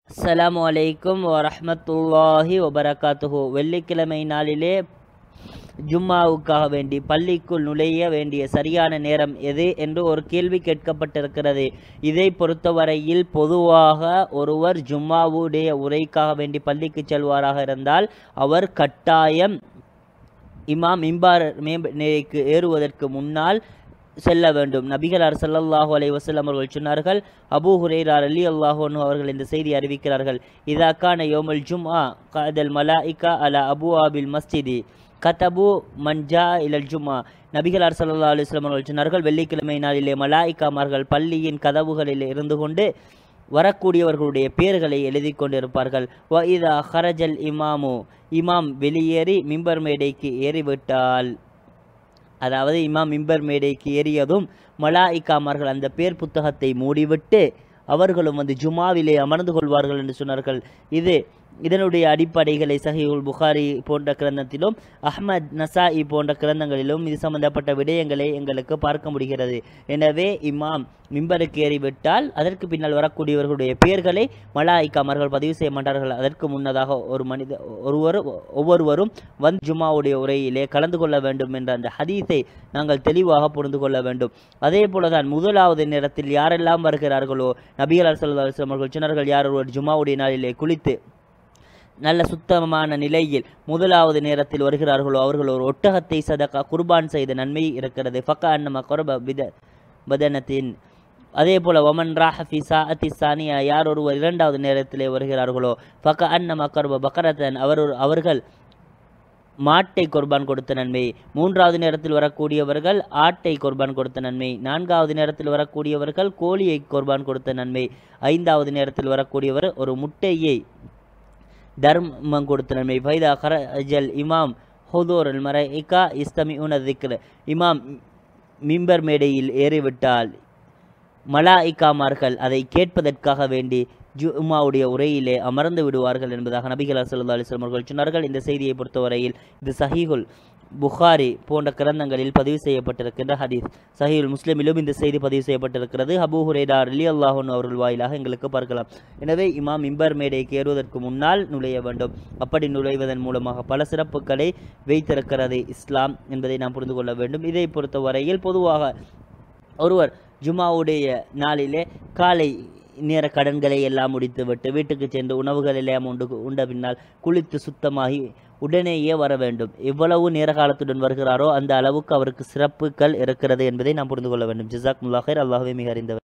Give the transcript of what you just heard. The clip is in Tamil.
அஸ்ஸலாமு அலைக்கும் வரஹ்மத்துல்லாஹி வபரகாத்துஹு வெள்ளிக்கிழமை நாளிலே ஜும்மாவுக்காக வேண்டி பள்ளிக்குள் நுழைய வேண்டிய சரியான நேரம் எது என்று ஒரு கேள்வி கேட்கப்பட்டிருக்கிறது இதை பொறுத்தவரையில் பொதுவாக ஒருவர் ஜும்மாவுடைய உரைக்காக வேண்டி பள்ளிக்கு செல்வாராக இருந்தால் அவர் கட்டாயம் இமாம் மிம்பார் மேற்கு ஏறுவதற்கு முன்னால் செல்ல வேண்டும் நபிகளார் ஸல்லல்லாஹு அலைஹி வஸல்லம் அவர்கள் சொன்னார்கள் அபூ ஹுரைரா அலி அல்லாஹு அவர்கள் இந்த செய்தி அறிவிக்கிறார்கள் இதா கான யோமுல் ஜும்ஆ கதல் மலாயிகா அலா அபு ஆபில் மஸ்ஜிதி கதபு மன்ஜா இலல் ஜும்ஆ நபிகளார் ஸல்லல்லாஹு அலைஹி வஸல்லம் அவர்கள் சொன்னார்கள் வெள்ளிக்கிழமை நாளிலே மலாயிகாமார்கள் பள்ளியின் கதவுகளில் இருந்து கொண்டு வரக்கூடியவர்களுடைய பெயர்களை எழுதி கொண்டிருப்பார்கள் வ இதா ஹரஜல் இமாமு இமாம் வெளியேறி மிம்பர் மேடைக்கு ஏறிவிட்டால் அதாவது இமாம் மிம்பர் மேடைக்கு ஏறியதும் மலாயிக்காமார்கள் அந்த பேர் புத்தகத்தை மூடிவிட்டு அவர்களும் வந்து ஜுமாவிலே அமர்ந்து கொள்வார்கள் என்று சொன்னார்கள் இது இதனுடைய அடிப்படைகளை சஹீஹுல் புகாரி போன்ற கிரந்தத்திலும் அஹ்மத் நசாஇ போன்ற கிரந்தங்களிலும் இது சம்பந்தப்பட்ட விடயங்களை எங்களுக்கு பார்க்க முடிகிறது எனவே இமாம் மிம்பருக்கு ஏறிவிட்டால் அதற்கு பின்னால் வரக்கூடியவர்களுடைய பெயர்களை மலாய்க்காமர்கள் பதிவு செய்ய மாட்டார்கள் அதற்கு முன்னதாக ஒரு மனித ஒருவர் ஒவ்வொருவரும் வந்து ஜுமாவுடைய உரையிலே கலந்து கொள்ள வேண்டும் என்ற அந்த ஹதீஸை நாங்கள் தெளிவாக புரிந்து கொள்ள வேண்டும் அதே போலதான் முதலாவது நேரத்தில் யாரெல்லாம் வருகிறார்களோ நபிகள் சல்லா அவர்கள் சொன்னார்கள் யார் ஒருவர் ஜுமாவுடைய நாளிலே குளித்து நல்ல சுத்தமான நிலையில் முதலாவது நேரத்தில் வருகிறார்களோ அவர்கள் ஒரு ஒட்டகத்தை சதக்கா குர்பான் செய்த நன்மை இருக்கிறது ஃபக்கா அன்னம கொரப பித பதனத்தின் அதே போல ஒமன் ராஹஃபி சாஅத்தி சானியா யார் ஒருவர் இரண்டாவது நேரத்திலே வருகிறார்களோ ஃபக்க அன்னம கர்ப பக்கரத்தன் அவர் ஒரு- அவர்கள் மாட்டை குர்பான் கொடுத்த நன்மை மூன்றாவது நேரத்தில் வரக்கூடியவர்கள் ஆட்டை குர்பான் கொடுத்த நன்மை நான்காவது நேரத்தில் வரக்கூடியவர்கள் கோழியை குர்பான் கொடுத்த நன்மை ஐந்தாவது நேரத்தில் வரக்கூடியவர் ஒரு முட்டையை தர்மம் கொடுத்த நன்மை ஃபைதா ஹரஜல் இமாம் ஹுதூர் அல் மரைகா இஸ்தமி உன திக்ர் இமாம் மிம்பர் மேடையில் ஏறிவிட்டால் மலாயிக்காமார்கள் அதை கேட்பதற்காக வேண்டி ஜும்மாவுடைய உரையிலே அமர்ந்து விடுவார்கள் என்பதாக நபிகள் சல்லா அலிஸ்லாம் அவர்கள் சொன்னார்கள் இந்த செய்தியை பொறுத்தவரையில் இது சஹீஹுல் புகாரி போன்ற கிரந்தங்களில் பதிவு செய்யப்பட்டிருக்கின்ற ஹதீஸ் சஹீல் முஸ்லிமிலும் இந்த செய்தி பதிவு செய்யப்பட்டிருக்கிறது அபூ ஹுரேரா அலி அல்லாஹன் அவர்கள் வாயிலாக எங்களுக்கு பார்க்கலாம் எனவே இமாம் மிம்பர் மேடைக்கு ஏறுவதற்கு முன்னால் நுழைய வேண்டும் அப்படி நுழைவதன் மூலமாக பல சிறப்புகளை வைத்திருக்கிறது இஸ்லாம் என்பதை நாம் புரிந்து கொள்ள வேண்டும் இதை பொறுத்தவரையில் பொதுவாக ஒருவர் ஜுமாவுடைய நாளிலே காலை நேர கடன்களை எல்லாம் முடித்துவிட்டு வீட்டுக்கு சென்று உணவுகள் எல்லாம் உண்டு உண்ட பின்னால் குளித்து சுத்தமாகி உடனேயே வர வேண்டும் எவ்வளவு நேர காலத்துடன் வருகிறாரோ அந்த அளவுக்கு அவருக்கு சிறப்புகள் இருக்கிறது என்பதை நாம் புரிந்து கொள்ள வேண்டும் ஜிசாக் முல்லாஹர் அல்லாஹுவே மிக அறிந்தவர்